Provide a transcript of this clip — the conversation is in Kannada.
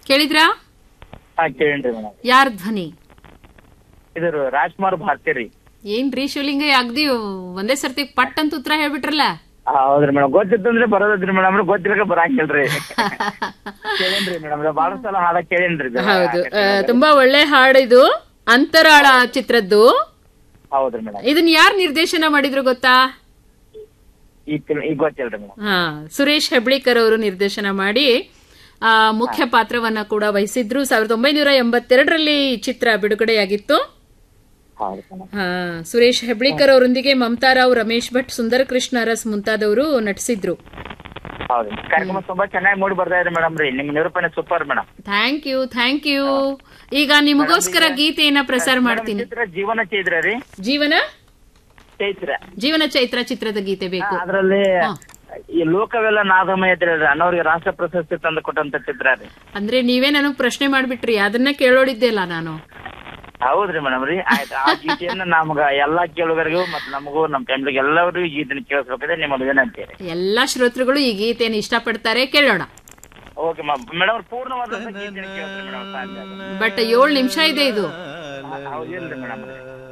ಕೇಳಿದ್ರಾ ಹಾ ಕೇಳೇನ್ರಿ ಮೇಡಮ್ ಯಾರ ಧ್ವನಿ ಇದು ರಾಜ್ಕುಮಾರ್ ಭಾರತಿ ರೀ ಏನ್ರಿ ಶಿವಲಿಂಗ ಅಗ್ದಿ ಒಂದೇ ಸರ್ತಿ ಪಟ್ ಅಂತ ಉತ್ತರ ಹೇಳ್ಬಿಟ್ರಲ್ಲ ಹೌದ್ರಿ ಮೇಡಮ್ ಗೊತ್ತಿತ್ತಂದ್ರೆ ಬರೋದ್ರಿ ಮೇಡಮ್ ಗೊತ್ತಿರಕ ಬರಂಗಿಲ್ರಿ ಕೇಳೇನ್ರಿ ಮೇಡಮ್ ಬಾಳ ಸಲ ಹಾಡ ಕೇಳೇನ್ರಿ ಇದು. ಹೌದು ಆ, ತುಂಬಾ ಒಳ್ಳೆ ಹಾಡು ಇದು ಅಂತರಾಳ ಚಿತ್ರದ್ದು ಹೌದ್ರಿ ಮೇಡಮ್ ಇದನ್ನ ಯಾರು ನಿರ್ದೇಶನ ಮಾಡಿದ್ರು ಗೊತ್ತಾ ಈಗ ತಿಳ್- ಈಗ ಗೊತ್ತಿಲ್ರಿ ಮೇಡಮ್ ಹಾ ಸುರೇಶ್ ಹೆಬ್ಳಿಕರ್ ಅವರು ನಿರ್ದೇಶನ ಮಾಡಿ ಆ, ಮುಖ್ಯ ಪಾತ್ರವನ್ನ ಕೂಡ ವಹಿಸಿದ್ರು ಸಾವಿರದ ಒಂಬೈನೂರ ಎಂಬತ್ತೆರಡರಲ್ಲಿ ಈ ಚಿತ್ರ ಬಿಡುಗಡೆಯಾಗಿತ್ತು ಹೌದು ಮೇಡಮ್ ಹಾ ಸುರೇಶ್ ಹೆಬ್ಳಿಕರ್ ಅವರೊಂದಿಗೆ ಮಮತಾ ರಾವ್ ರಮೇಶ್ ಭಟ್ ಸುಂದರ ಕೃಷ್ಣ ಅರಸ್ ಮುಂತಾದವರು ನಟಿಸಿದ್ರು ಹೌದು ಕಾರ್ಯಕ್ರಮ ತುಂಬಾ ಚೆನ್ನಾಗಿ ಮೂಡಿ ಬರ್ತಾ ಇದೆ ಮೇಡಮ್ ರೀ ನಿಮ್ ನಿರೂಪಣೆ super madam thank you thank you ಈಗ ನಿಮಗೋಸ್ಕರ ಗೀತೆಯನ್ನ ಪ್ರಸಾರ ಮಾಡ್ತೀನಿ ಚಿತ್ರ ಜೀವನ ಚೈತ್ರ ರೀ ಜೀವನ ಚೈತ್ರ ಜೀವನ ಚೈತ್ರ ಚಿತ್ರದ ಗೀತೆ ಬೇಕು ಅದ್ರಲ್ಲಿ ಈ ಲೋಕವೆಲ್ಲ ನಾದಮಯ ಇದ್ರೆ ಅಣ್ಣವ್ರಿಗೆ ರಾಷ್ಟ್ರ ಪ್ರಶಸ್ತಿ ತಂದು ಕೊಟ್ಟಂತ ಚಿತ್ರ ರೀ ಅಂದ್ರೆ ನೀವೇ ನನಗ್ ಪ್ರಶ್ನೆ ಮಾಡ್ಬಿಟ್ರಿ ಅದನ್ನ ಕೇಳೋಡಿದ್ದೆ ಅಲ್ಲ ನಾನು ಹೌದ್ರಿ ಮೇಡಮ್ ರೀ ಆಯ್ತು ಆ ಗೀತೆಯನ್ನ ನಮ್ಗ ಎಲ್ಲಾ ಕೇಳುಗರಿಗೂ ಮತ್ ನಮಗೂ ನಮ್ ಫ್ಯಾಮಿಲಿಗೆ ಎಲ್ಲರಿಗೂ ಈ ಗೀತೆನ ಕೇಳಿಸ್ಬೇಕಂದ್ರೆ ನಿಮ್ಮ ವಿನಂತಿ ರೀ ಎಲ್ಲಾ ಶ್ರೋತೃಗಳು ಈ ಗೀತೆಯನ್ನು ಇಷ್ಟಪಡ್ತಾರೆ ಕೇಳೋಣ ಓಕೆ ಮೇಡಮ್ ಪೂರ್ಣವಾದಂತ ಗೀತೆನ ಕೇಳಿಸ್ರಿ ಮೇಡಮ್ ಬಟ್ ಏಳು ನಿಮಿಷ ಇದೆ ಇದು ಹೌದಿಲ್ರಿ ಮೇಡಮ್